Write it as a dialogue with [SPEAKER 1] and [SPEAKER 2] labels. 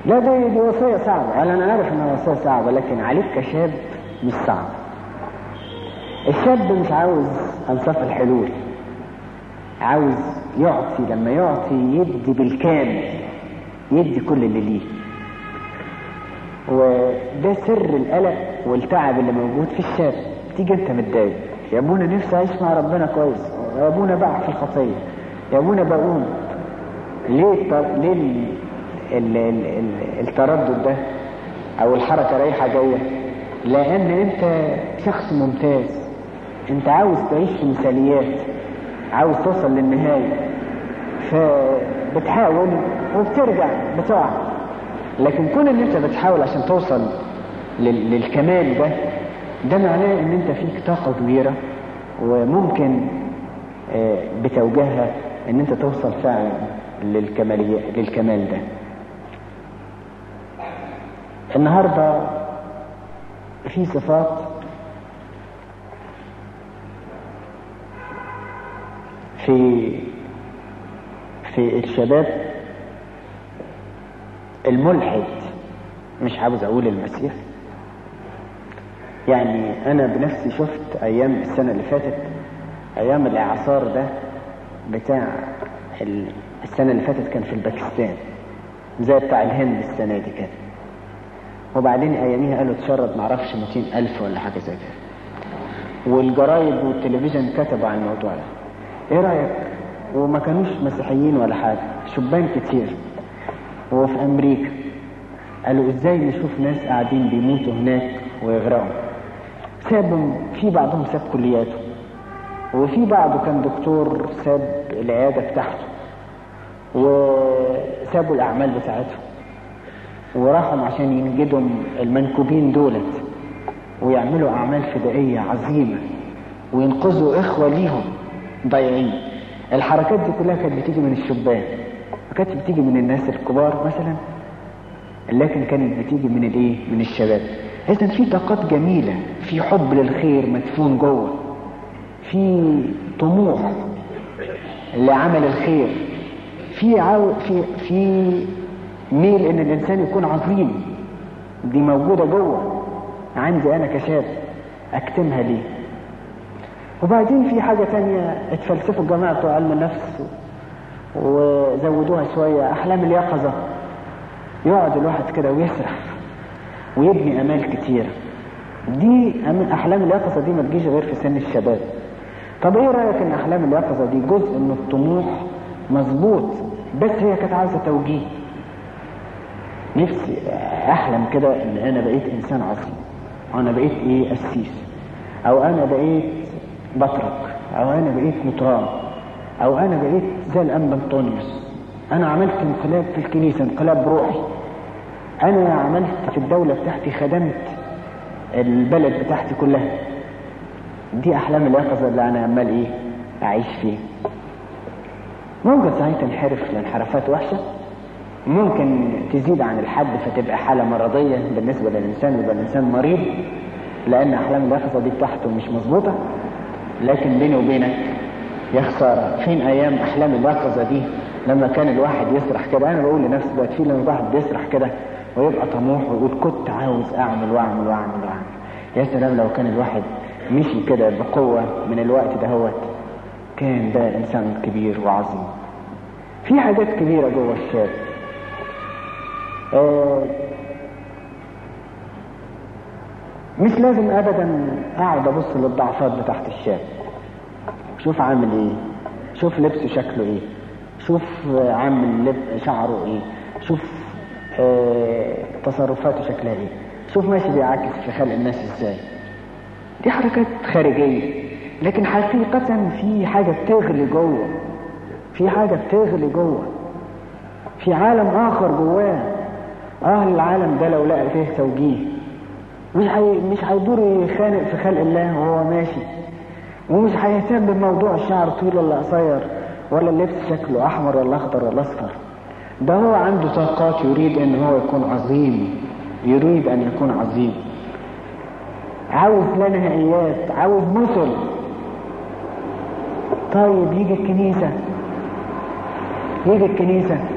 [SPEAKER 1] لا دي دي وصية صعبة قال أنا عارف إنها وصية صعبة لكن عليك كشاب مش صعب الشاب مش عاوز أنصاف الحلول عاوز يعطي لما يعطي يدي بالكامل يدي كل اللي ليه وده سر القلق والتعب اللي موجود في الشاب تيجي انت متضايق يا ابونا نفسي اعيش مع ربنا كويس يا ابونا بقع في الخطيه يا ابونا بقوم ليه التر... ليه ال... ال... ال... ال... التردد ده او الحركه رايحه جايه لان انت شخص ممتاز انت عاوز تعيش في مثاليات عاوز توصل للنهايه فبتحاول وبترجع بتقع لكن كون ان انت بتحاول عشان توصل لل... للكمال ده ده معناه ان انت فيك طاقة كبيرة وممكن بتوجهها ان انت توصل فعلا للكمالية للكمال ده النهاردة في صفات في في الشباب الملحد مش عاوز اقول المسيح يعني انا بنفسي شفت ايام السنه اللي فاتت ايام الاعصار ده بتاع السنه اللي فاتت كان في الباكستان زي بتاع الهند السنه دي كده وبعدين اياميها قالوا اتشرد معرفش 200 الف ولا حاجه زي كده والجرايد والتلفزيون كتبوا عن الموضوع ده ايه رايك وما كانوش مسيحيين ولا حاجه شبان كتير وفي امريكا قالوا ازاي نشوف ناس قاعدين بيموتوا هناك ويغرقوا سابوا في بعضهم ساب كلياته وفي بعضه كان دكتور ساب العياده بتاعته وسابوا الاعمال بتاعتهم وراحوا عشان ينجدوا المنكوبين دولت ويعملوا اعمال فدائيه عظيمه وينقذوا اخوه ليهم ضايعين الحركات دي كلها كانت بتيجي من الشبان ما كانتش بتيجي من الناس الكبار مثلا لكن كانت بتيجي من الايه من الشباب اذا في طاقات جميله في حب للخير مدفون جوه في طموح لعمل الخير في عو في في ميل ان الانسان يكون عظيم دي موجوده جوه عندي انا كشاب اكتمها ليه وبعدين في حاجه تانية اتفلسفوا الجماعه بتوع علم النفس وزودوها شويه احلام اليقظه يقعد الواحد كده ويسرح ويبني امال كتيره دي احلام اليقظه دي ما تجيش غير في سن الشباب طب ايه رايك ان احلام اليقظه دي جزء من الطموح مظبوط بس هي كانت عاوزه توجيه نفسي احلم كده ان انا بقيت انسان عظيم او انا بقيت ايه قسيس او انا بقيت بطرك او انا بقيت مطران او انا بقيت زي الانبا انطونيوس انا عملت انقلاب في الكنيسه انقلاب روحي انا عملت في الدوله بتاعتي خدمت البلد بتاعتي كلها دي احلام اليقظه اللي انا عمال ايه اعيش فيها ممكن صحيح تنحرف لانحرافات وحشه ممكن تزيد عن الحد فتبقى حاله مرضيه بالنسبه للانسان يبقى الانسان مريض لان احلام اليقظه دي بتاعته مش مظبوطه لكن بيني وبينك يا خساره فين ايام احلام اليقظه دي لما كان الواحد يسرح كده انا بقول لنفسي دلوقتي في لما الواحد بيسرح كده ويبقى طموح ويقول كنت عاوز اعمل واعمل واعمل واعمل يا سلام لو كان الواحد مشي كده بقوة من الوقت دهوت كان ده انسان كبير وعظيم في حاجات كبيرة جوه الشاب آه مش لازم ابدا اقعد ابص للضعفات بتاعت الشاب شوف عامل ايه شوف لبسه شكله ايه شوف عامل لب شعره ايه شوف اه تصرفاته شكلها ايه شوف ماشي بيعاكس في خلق الناس ازاي دي حركات خارجية لكن حقيقة في حاجة بتغلي جوه في حاجة بتغلي جوه في عالم آخر جواه أهل العالم ده لو لقى فيه توجيه مش حي... مش هيدور يخانق في خلق الله وهو ماشي ومش هيهتم بموضوع الشعر طويل ولا قصير ولا اللبس شكله احمر ولا اخضر ولا اصفر ده هو عنده طاقات يريد ان هو يكون عظيم يريد ان يكون عظيم عاوز لا نهائيات عاوز مثل طيب يجي الكنيسة يجي الكنيسة